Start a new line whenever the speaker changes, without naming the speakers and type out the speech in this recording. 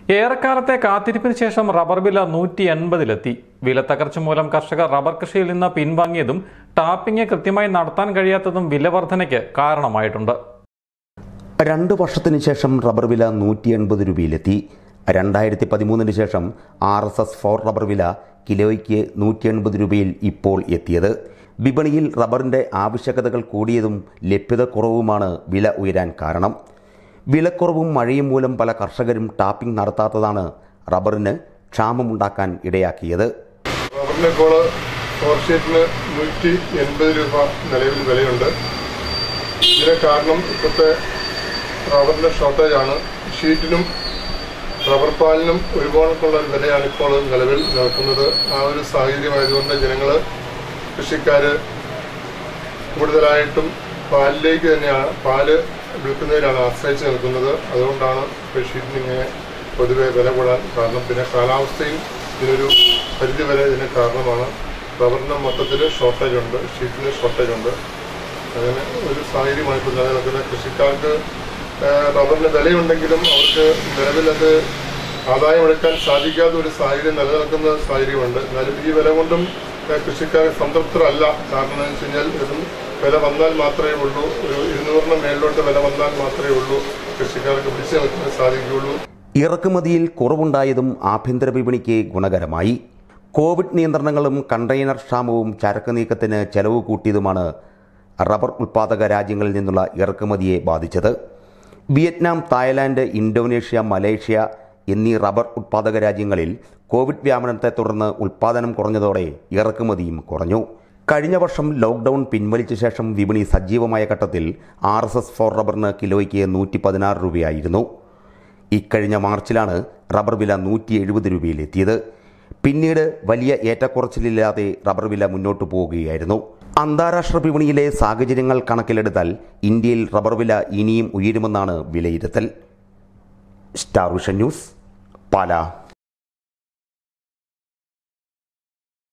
ഏറെക്കാലത്തെ കാത്തിരിപ്പിന് ശേഷം റബ്ബർ വില നൂറ്റി എൺപതിലെത്തി വില തകർച്ച മൂലം കർഷകർ റബ്ബർ കൃഷിയിൽ നിന്ന് പിൻവാങ്ങിയതും ടാപ്പിംഗ് കൃത്യമായി നടത്താൻ കഴിയാത്തതും വില വർധനയ്ക്ക് കാരണമായിട്ടുണ്ട്
രണ്ട് വർഷത്തിന് ശേഷം റബ്ബർ വില നൂറ്റി എൺപത് രൂപയിലെത്തി രണ്ടായിരത്തി പതിമൂന്നിന് ശേഷം R S S four rubber വില കിലോയ്ക്ക് നൂറ്റി എൺപത് രൂപയിൽ ഇപ്പോൾ എത്തിയത് വിപണിയിൽ റബ്ബറിൻ്റെ ആവശ്യകതകൾ കൂടിയതും ലഭ്യത കുറവുമാണ് വില ഉയരാൻ കാരണം വിലക്കുറവും മഴയും മൂലം പല കർഷകരും ടാപ്പിംഗ് നടത്താത്തതാണ് റബ്ബറിന് ക്ഷാമമുണ്ടാക്കാൻ ഇടയാക്കിയത്
റബ്ബറിന് ഇപ്പോൾ ഫോർ ഷീറ്റിന് നൂറ്റി എൺപത് രൂപ നിലവിൽ വിലയുണ്ട് ഇതിന് കാരണം ഇപ്പോഴത്തെ റബ്ബറിന്റെ ഷോർട്ടേജ് ആണ് ഷീറ്റിനും റബ്ബർ പാലിനും ഒരുപാടുള്ള വിലയാണ് ഇപ്പോൾ നിലവിൽ നിൽക്കുന്നത് ആ ഒരു സാഹചര്യമായതുകൊണ്ട് ജനങ്ങൾ കൃഷിക്കാർ കൂടുതലായിട്ടും പാലിലേക്ക് തന്നെയാണ് പാല് വിൽക്കുന്നതിലാണ് ആശ്രയിച്ച് നിൽക്കുന്നത് അതുകൊണ്ടാണ് ഇപ്പോൾ ഷീറ്റിന് ഇങ്ങനെ പൊതുവെ വില കൂടാൻ കാരണം പിന്നെ കാലാവസ്ഥയും ഇതിനൊരു പരിധി വരെ ഇതിന് കാരണമാണ് റബ്ബറിന് മൊത്തത്തിൽ ഷോർട്ടേജ് ഉണ്ട് ഷീറ്റിന് ഷോർട്ടേജ് ഉണ്ട് അങ്ങനെ ഒരു സാഹചര്യമാണ് ഇപ്പോൾ നിലനിൽക്കുന്നത് കൃഷിക്കാർക്ക് ഏഹ്, റബ്ബറിന് വിലയുണ്ടെങ്കിലും അവർക്ക് നിലവിലത് ആദായമെടുക്കാൻ സാധിക്കാത്ത ഒരു സാഹചര്യം നിലനിൽക്കുന്ന സാഹചര്യമുണ്ട് എന്നാലും ഈ വില കൊണ്ടും ഏഹ്, കൃഷിക്കാർ സംതൃപ്തരല്ല കാരണം എന്താണെന്ന് വെച്ച് കഴിഞ്ഞാൽ ഇതും വില വന്നാൽ മാത്രമേ ഉള്ളൂ ഒരു ഇരുന്നൂറിന് മേളിലോട്ട് വില വന്നാൽ മാത്രമേ ഉള്ളൂ കൃഷിക്കാർക്ക് പിടിച്ചു നിൽക്കാൻ സാധിക്കുകയുള്ളൂ
ഇറക്കുമതിയിൽ കുറവുണ്ടായതും ആഭ്യന്തര വിപണിക്ക് ഗുണകരമായി കോവിഡ് നിയന്ത്രണങ്ങളും കണ്ടെയ്നർ ക്ഷാമവും ചരക്ക് നീക്കത്തിന് ചെലവ് കൂട്ടിയതുമാണ് റബ്ബർ ഉൽപ്പാദക രാജ്യങ്ങളിൽ നിന്നുള്ള ഇറക്കുമതിയെ ബാധിച്ചത് വിയറ്റ്നാം തായ്ലാന്റ് ഇന്തോനേഷ്യ മലേഷ്യ എന്നീ റബ്ബർ ഉൽപ്പാദക രാജ്യങ്ങളിൽ കോവിഡ് വ്യാപനത്തെ തുടർന്ന് ഉൽപ്പാദനം കുറഞ്ഞതോടെ ഇറക്കുമതിയും കുറഞ്ഞു കഴിഞ്ഞ വർഷം ലോക്ക്ഡൌൺ പിൻവലിച്ച ശേഷം വിപണി സജീവമായ ഘട്ടത്തിൽ ആർ എസ് എസ് ഫോർ റബ്ബറിന് കിലോയ്ക്ക് നൂറ്റി പതിനാറ് രൂപയായിരുന്നു ഇക്കഴിഞ്ഞ മാർച്ചിലാണ് റബ്ബർ വില നൂറ്റി എഴുപത് രൂപയിലെത്തിയത് പിന്നീട് വലിയ ഏറ്റക്കുറച്ചിലില്ലാതെ റബ്ബർ വില മുന്നോട്ട് പോവുകയായിരുന്നു അന്താരാഷ്ട്ര വിപണിയിലെ സാഹചര്യങ്ങൾ കണക്കിലെടുത്താൽ ഇന്ത്യയിൽ റബ്ബർ വില ഇനിയും ഉയരുമെന്നാണ് വിലയിരുത്തൽ സ്റ്റാർ വിഷൻ ന്യൂസ് പാലാ